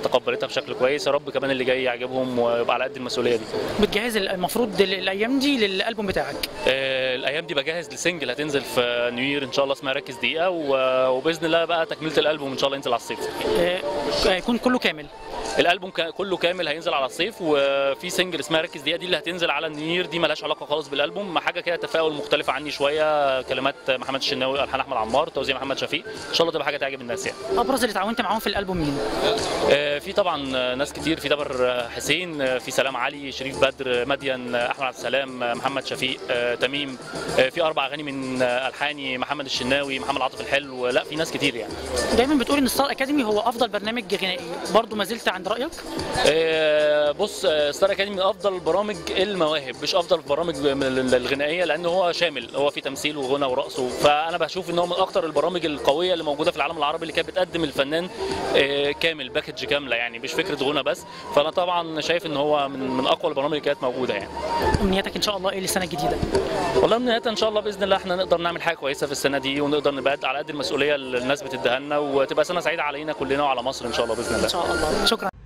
تقبلتها بشكل كويس يا رب كمان اللي جاي يعجبهم ويبقى على قد المسؤوليه دي بتجهز المفروض ال- الايام دي للالبوم بتاعك آه، الايام دي بجهز لسنجل هتنزل في نيوير ان شاء الله اسمها ركز دقيقه و- وباذن الله بقى تكمله الالبوم ان شاء الله ينزل على الصيف آه، هيكون كله كامل الالبوم كا- كله كامل هينزل على الصيف وفي سنجل اسمها ركز دقيقه دي اللي هتنزل على النير دي ملهاش علاقه خالص بالالبوم حاجه كده تفاؤل مختلفه عني شويه كلمات محمد الشناوي الحان احمد عمار توزيع محمد شفيق ان شاء الله تبقى حاجه تعجب الناس يعني ابرز اللي اتعاونت معاهم في الالبوم مين آه، في طبعا آه، ناس كتير في دبر حسين آه، في سلام علي شريف بدر مدين آه، احمد عبد السلام آه، محمد شفيق آه، تميم آه، في اربع اغاني من آه، الحاني محمد الشناوي محمد عاطف الحلو لا في ناس كتير يعني دايما بتقول ان ستار اكاديمي هو افضل برنامج غنائي برضه ما زلت عند رايك آه، بص آه، ستار اكاديمي من افضل برامج المواهب مش افضل برامج من ال- الغنائيه لان هو شامل هو في تمثيل وغنى ورقص فانا بشوف ان هو من اكتر البرامج القويه اللي موجوده في العالم العربي اللي كانت بتقدم الفنان آه، كامل باكج كامله يعني مش فكره غنى بس فانا طبعا شايف ان هو من من اقوى البرامج اللي كانت موجوده يعني امنياتك ان شاء الله ايه للسنه الجديده والله من نهاية ان شاء الله باذن الله احنا نقدر نعمل حاجه كويسه في السنه دي ونقدر نبقى على قد المسؤوليه اللي الناس بتديها لنا وتبقى سنه سعيده علينا كلنا وعلى مصر ان شاء الله باذن الله ان شاء الله شكرا